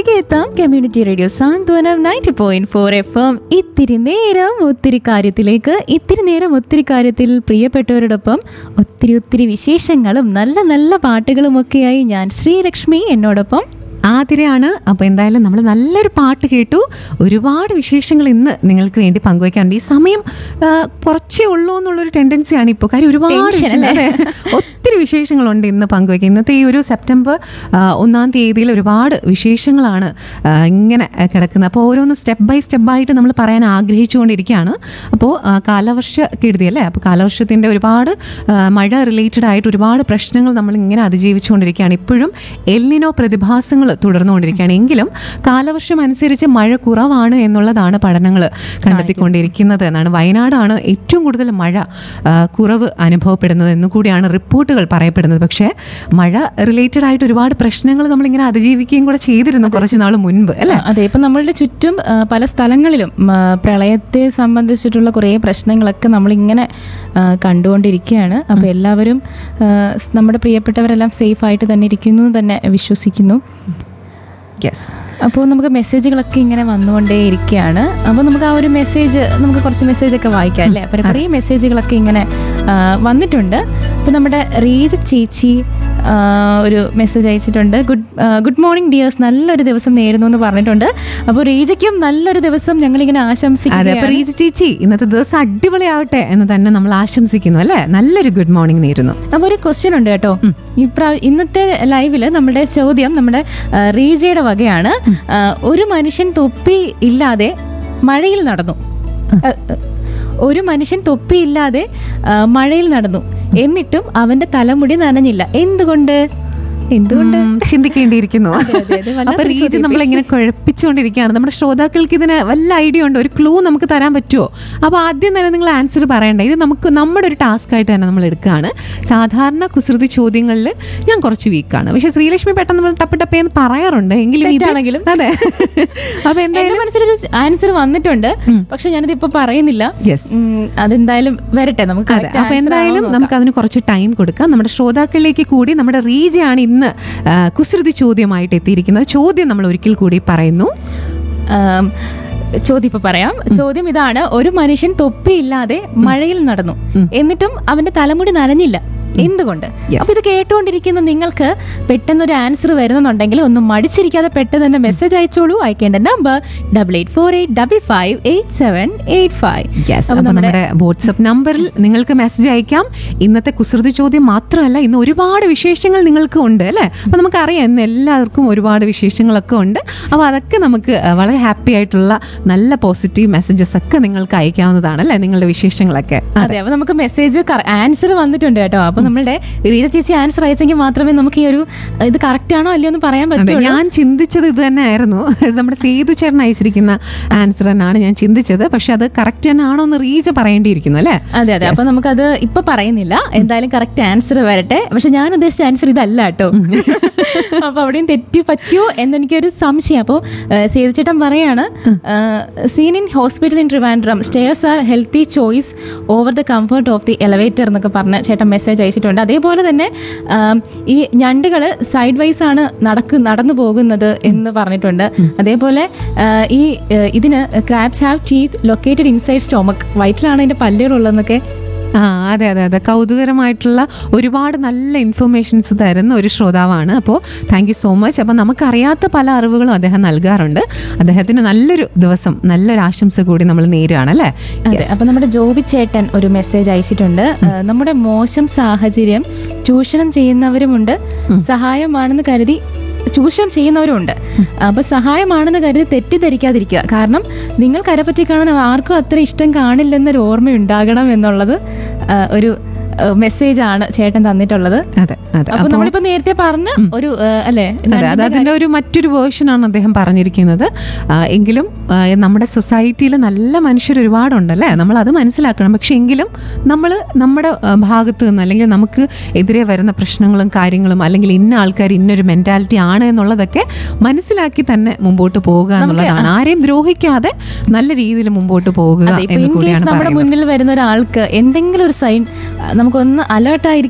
തിരികെ എത്താം community radio Santhwanam ninety point four F M ഇത്തിരി നേരം ഒത്തിരി കാര്യത്തിലേക്ക് ഇത്തിരി നേരം ഒത്തിരി കാര്യത്തിൽ പ്രിയപ്പെട്ടവരോടൊപ്പം ഒത്തിരി ഒത്തിരി വിശേഷങ്ങളും നല്ല നല്ല പാട്ടുകളും ഒക്കെയായി ഞാൻ ശ്രീലക്ഷ്മി എന്നോടൊപ്പം ആതിരയാണ് അപ്പോൾ എന്തായാലും നമ്മൾ നല്ലൊരു പാട്ട് കേട്ടു ഒരുപാട് വിശേഷങ്ങൾ ഇന്ന് നിങ്ങൾക്ക് വേണ്ടി പങ്കുവയ്ക്കാനുണ്ട് ഈ സമയം ആ, കുറച്ചേ ഉള്ളൂ എന്നുള്ളൊരു ടെൻഡൻസിയാണ് ഇപ്പോൾ കാര്യം ഒരുപാട് Tension വിശേഷങ്ങൾ- അല്ലേ? അതെ. ഒത്തിരി വിശേഷങ്ങളുണ്ട് ഇന്ന് പങ്കുവയ്ക്കുക ഇന്നത്തെ ഈ ഒരു സെപ്റ്റംബർ ആ, ഒന്നാം തീയതിയിൽ ഒരുപാട് വിശേഷങ്ങളാണ് ആ, ഇങ്ങനെ ആ, കിടക്കുന്നത് അപ്പോൾ ഓരോന്ന് സ്റ്റെപ്പ് ബൈ സ്റ്റെപ്പായിട്ട് നമ്മൾ പറയാൻ ആഗ്രഹിച്ചുകൊണ്ടിരിക്കുകയാണ് അപ്പോൾ ആ, കാലവർഷ കെടുതി അല്ലേ അപ്പോൾ കാലവർഷത്തിൻ്റെ ഒരുപാട് ആ, മഴ റിലേറ്റഡ് ആയിട്ട് ഒരുപാട് പ്രശ്നങ്ങൾ നമ്മൾ ഇങ്ങനെ അതിജീവിച്ചുകൊണ്ടിരിക്കുകയാണ് ഇപ്പോഴും എല്ലിനോ പ്രതിഭാസങ്ങൾ തുടർന്നുകൊണ്ടിരിക്കുകയാണ് എങ്കിലും കാലവർഷം അനുസരിച്ച് മഴ കുറവാണ് എന്നുള്ളതാണ് പഠനങ്ങൾ കണ്ടെത്തിക്കൊണ്ടിരിക്കുന്നത് എന്നാണ് വയനാടാണ് ഏറ്റവും കൂടുതൽ മഴ ആ, കുറവ് അനുഭവപ്പെടുന്നത് എന്നു കൂടിയാണ് റിപ്പോർട്ടുകൾ പറയപ്പെടുന്നത് പക്ഷേ മഴ റിലേറ്റഡ് ആയിട്ട് ഒരുപാട് പ്രശ്നങ്ങൾ നമ്മളിങ്ങനെ അതിജീവിക്കുകയും കൂടെ ചെയ്തിരുന്നു കുറച്ച് നാൾ മുൻപ് അല്ലേ അതെ ഇപ്പം നമ്മളുടെ ചുറ്റും ആ, പല സ്ഥലങ്ങളിലും ആ, പ്രളയത്തെ സംബന്ധിച്ചിട്ടുള്ള കുറേ പ്രശ്നങ്ങളൊക്കെ നമ്മളിങ്ങനെ ആ, കണ്ടുകൊണ്ടിരിക്കുകയാണ് അപ്പോൾ എല്ലാവരും ആ, സ് നമ്മുടെ പ്രിയപ്പെട്ടവരെല്ലാം സേഫ് ആയിട്ട് തന്നെ ഇരിക്കുന്നു എന്ന് തന്നെ വിശ്വസിക്കുന്നു യെസ് അപ്പോൾ നമുക്ക് മെസ്സേജുകളൊക്കെ ഇങ്ങനെ വന്നുകൊണ്ടേ ഇരിക്കുകയാണ് അപ്പോൾ നമുക്ക് ആ ഒരു മെസ്സേജ് നമുക്ക് കുറച്ച് മെസ്സേജ് ഒക്കെ വായിക്കാം അല്ലേ അപ്പോൾ കുറേ മെസ്സേജുകളൊക്കെ ഇങ്ങനെ ആ, വന്നിട്ടുണ്ട് അപ്പോൾ നമ്മുടെ റീജ ചേച്ചി ആ, ഒരു മെസ്സേജ് അയച്ചിട്ടുണ്ട് ഗുഡ് ഗുഡ് മോർണിംഗ് ഡിയേഴ്സ് നല്ലൊരു ദിവസം നേരുന്നു എന്ന് പറഞ്ഞിട്ടുണ്ട് അപ്പോൾ റീജയ്ക്കും നല്ലൊരു ദിവസം ഞങ്ങളിങ്ങനെ അതെ അപ്പൊ ആശംസിക്കുകയാണ് റീജ ചേച്ചി ഇന്നത്തെ ദിവസം അടിപൊളിയാവട്ടെ എന്ന് തന്നെ നമ്മൾ ആശംസിക്കുന്നു അല്ലേ നല്ലൊരു ഗുഡ് മോർണിംഗ് നേരുന്നു അപ്പോൾ ഒരു ക്വസ്റ്റ്യൻ ഉണ്ട് കേട്ടോ ഇപ്രാ ഇന്നത്തെ ലൈവില് നമ്മുടെ ചോദ്യം നമ്മുടെ ആ, റീജയുടെ വകയാണ് ആ, ഒരു മനുഷ്യൻ തൊപ്പി ഇല്ലാതെ മഴയിൽ നടന്നു ആ, ഒരു മനുഷ്യൻ തൊപ്പിയില്ലാതെ ആ, മഴയിൽ നടന്നു എന്നിട്ടും അവന്റെ തലമുടി നനഞ്ഞില്ല എന്തുകൊണ്ട് എന്തുകൊണ്ട് ഉം, ചിന്തിക്കേണ്ടിയിരിക്കുന്നു അതെ, അതെ, വല്ലാത്തൊരു അപ്പൊ റീജ് ചോദ്യം. നമ്മളിങ്ങനെ കുഴപ്പിച്ചുകൊണ്ടിരിക്കുകയാണ് നമ്മുടെ ശ്രോതാക്കൾക്ക് ഇതിന് വല്ല ഐഡിയ ഉണ്ടോ ഒരു ക്ലൂ നമുക്ക് തരാൻ പറ്റുമോ അപ്പൊ ആദ്യം തന്നെ നിങ്ങൾ ആൻസർ പറയണ്ട ഇത് നമുക്ക് നമ്മുടെ ഒരു ടാസ്ക് ആയിട്ട് തന്നെ നമ്മൾ എടുക്കുകയാണ് സാധാരണ കുസൃതി ചോദ്യങ്ങളിൽ ഞാൻ കുറച്ച് വീക്കാണ് പക്ഷെ ശ്രീലക്ഷ്മി പെട്ടെന്ന് നമ്മൾ ടപ്പ് ടപ്പേന്ന് പറയാറുണ്ട് എങ്കിലും ഇത് തെറ്റാണെങ്കിലും. അതെ അപ്പൊ എന്റെ എന്തായാലും മനസ്സിലൊരു ആൻസർ വന്നിട്ടുണ്ട് പക്ഷെ ഞാനിത് ഇപ്പൊ പറയുന്നില്ല യെസ് ഉം, അതെന്തായാലും വരട്ടെ നമുക്ക് അതെ correct അപ്പൊ answer എന്തായാലും ആണോ എന്ന് നമുക്ക് അതിന് കുറച്ച് ടൈം കൊടുക്കാം നമ്മുടെ ശ്രോതാക്കളിലേക്ക് കൂടി നമ്മുടെ റീജയാണ് ഇന്ന് ആ, കുസൃതി ചോദ്യമായിട്ട് എത്തിയിരിക്കുന്നത് ചോദ്യം നമ്മൾ ഒരിക്കൽ കൂടി പറയുന്നു ആം, ചോദ്യം ഇപ്പൊ പറയാം ചോദ്യം ഇതാണ് ഒരു മനുഷ്യൻ തൊപ്പിയില്ലാതെ മഴയിൽ നടന്നു എന്നിട്ടും അവന്റെ തലമുടി നനഞ്ഞില്ല എന്തുകൊണ്ട് Yes. അപ്പൊ ഇത് കേട്ടുകൊണ്ടിരിക്കുന്ന നിങ്ങൾക്ക് പെട്ടെന്ന് ഒരു ആൻസർ വരുന്നുണ്ടെങ്കിൽ ഒന്നും മടിച്ചിരിക്കാതെ പെട്ടെന്ന് തന്നെ മെസ്സേജ് അയച്ചോളൂ അയക്കേണ്ട number double eight four eight double five eight seven eight five yes അപ്പൊ നമ്മുടെ വാട്സപ്പ് നമ്പറിൽ നിങ്ങൾക്ക് മെസ്സേജ് അയക്കാം ഇന്നത്തെ കുസൃതി ചോദ്യം മാത്രമല്ല ഇന്ന് ഒരുപാട് വിശേഷങ്ങൾ നിങ്ങൾക്ക് ഉണ്ട് അല്ലേ അപ്പൊ നമുക്കറിയാം ഇന്ന് എല്ലാവർക്കും ഒരുപാട് വിശേഷങ്ങളൊക്കെ ഉണ്ട് അപ്പൊ അതൊക്കെ നമുക്ക് ആ, വളരെ ഹാപ്പി ആയിട്ടുള്ള നല്ല പോസിറ്റീവ് മെസ്സേജസ് ഒക്കെ നിങ്ങൾക്ക് അയക്കാവുന്നതാണ് അല്ലേ നിങ്ങളുടെ വിശേഷങ്ങളൊക്കെ അതെ അപ്പൊ നമുക്ക് മെസ്സേജ് ആൻസർ വന്നിട്ടുണ്ട് കേട്ടോ അപ്പൊ നമ്മളുടെ റീത ചേച്ചി ആൻസർ അയച്ചെങ്കിൽ മാത്രമേ നമുക്ക് ഈ ഒരു ഇത് കറക്റ്റ് ആണോ അല്ലയോ എന്ന് പറയാൻ അതെ പറ്റുള്ളൂ ഞാൻ ചിന്തിച്ചത് ഇത് തന്നെ ആയിരുന്നു നമ്മുടെ സേതു ചേട്ടൻ അയച്ചിരിക്കുന്ന ആൻസർ തന്നെയാണ് ഞാൻ ചിന്തിച്ചത് പക്ഷെ അത് കറക്റ്റ് തന്നെ ആണോ എന്ന് റീജ പറയേണ്ടിയിരിക്കുന്നു അല്ലേ അതെ അതെ അപ്പൊ നമുക്കത് ഇപ്പൊ പറയുന്നില്ല എന്തായാലും കറക്റ്റ് ആൻസർ വരട്ടെ പക്ഷെ ഞാൻ ഉദ്ദേശിച്ച ആൻസർ ഇതല്ല കേട്ടോ അപ്പൊ അവിടെയും തെറ്റി പറ്റിയോ എന്നെനിക്കൊരു സംശയം അപ്പോൾ സേതുചേട്ടൻ പറയാണ് seen in hospital in Trivandrum stairs are healthy choice over the comfort of the elevator എന്നൊക്കെ പറഞ്ഞ് ചേട്ടൻ മെസ്സേജ് അയച്ചിട്ടുണ്ട് അതേപോലെ തന്നെ ആ, ഈ ഞണ്ടുകൾ സൈഡ് വൈസ് ആണ് നടക്ക് നടന്നു പോകുന്നത് എന്ന് പറഞ്ഞിട്ടുണ്ട് അതേപോലെ ആ, ഈ ആ, ഇതിന് crabs have teeth located inside stomach വയറ്റിലാണ് അതിന്റെ പല്ലുകളുള്ളതെന്നൊക്കെ ആ അതെ അതെ അതെ കൗതുകരമായിട്ടുള്ള ഒരുപാട് നല്ല ഇൻഫർമേഷൻസ് തരുന്ന ഒരു ശ്രോതാവാണ് അപ്പോൾ താങ്ക് യു സോ മച്ച് അപ്പോൾ നമുക്കറിയാത്ത പല അറിവുകളും അദ്ദേഹം നൽകാറുണ്ട് അദ്ദേഹത്തിന് നല്ലൊരു ദിവസം നല്ലൊരു ആശംസ കൂടി നമ്മൾ നേരുകയാണ് അല്ലേ അതെ അപ്പൊ നമ്മുടെ ജോബി ചേട്ടൻ ഒരു മെസ്സേജ് അയച്ചിട്ടുണ്ട് ആ, നമ്മുടെ മോശം സാഹചര്യം ചൂഷണം ചെയ്യുന്നവരുമുണ്ട് സഹായമാണെന്ന് കരുതി ചൂഷണം ചെയ്യുന്നവരുണ്ട് അപ്പൊ സഹായമാണെന്ന് കരുതി തെറ്റിദ്ധരിക്കാതിരിക്കുക കാരണം നിങ്ങൾ കരപ്പറ്റി കാണുന്ന ആർക്കും അത്ര ഇഷ്ടം കാണില്ലെന്നൊരു ഓർമ്മ ഉണ്ടാകണം എന്നുള്ളത് ആ, ഒരു മെസ്സേജ് ആണ് ചേട്ടൻ തന്നിട്ടുള്ളത് അതെ അതെ അപ്പൊ നമ്മളിപ്പോ നേരത്തെ പറഞ്ഞ ഒരു ആ, അല്ലേ അതെ അത് അതിന്റെ ഒരു മറ്റൊരു വേർഷനാണ് അദ്ദേഹം പറഞ്ഞിരിക്കുന്നത് ആ, എങ്കിലും ആ, നമ്മുടെ സൊസൈറ്റിയിൽ നല്ല മനുഷ്യർ ഒരുപാടുണ്ടല്ലേ നമ്മൾ അത് മനസ്സിലാക്കണം പക്ഷെ എങ്കിലും നമ്മൾ നമ്മുടെ ആ, ഭാഗത്ത് നിന്ന് അല്ലെങ്കിൽ നമുക്ക് എതിരെ വരുന്ന പ്രശ്നങ്ങളും കാര്യങ്ങളും അല്ലെങ്കിൽ ഇന്ന ആൾക്കാർ ഇന്നൊരു മെന്റാലിറ്റി ആണ് എന്നുള്ളതൊക്കെ മനസ്സിലാക്കി തന്നെ മുമ്പോട്ട് പോകുക എന്നുള്ളതാണ് ആരെയും ദ്രോഹിക്കാതെ നല്ല രീതിയിൽ മുമ്പോട്ട് പോകുക അതെ ഇപ്പൊ എന്ന് ഇൻ കേസ് കൂടിയാണ് നമ്മുടെ പറയുന്നത് മുന്നിൽ വരുന്ന ഒരാൾക്ക് എന്തെങ്കിലും ഒരു സൈൻ നമുക്കൊന്ന് അലേർട്ട്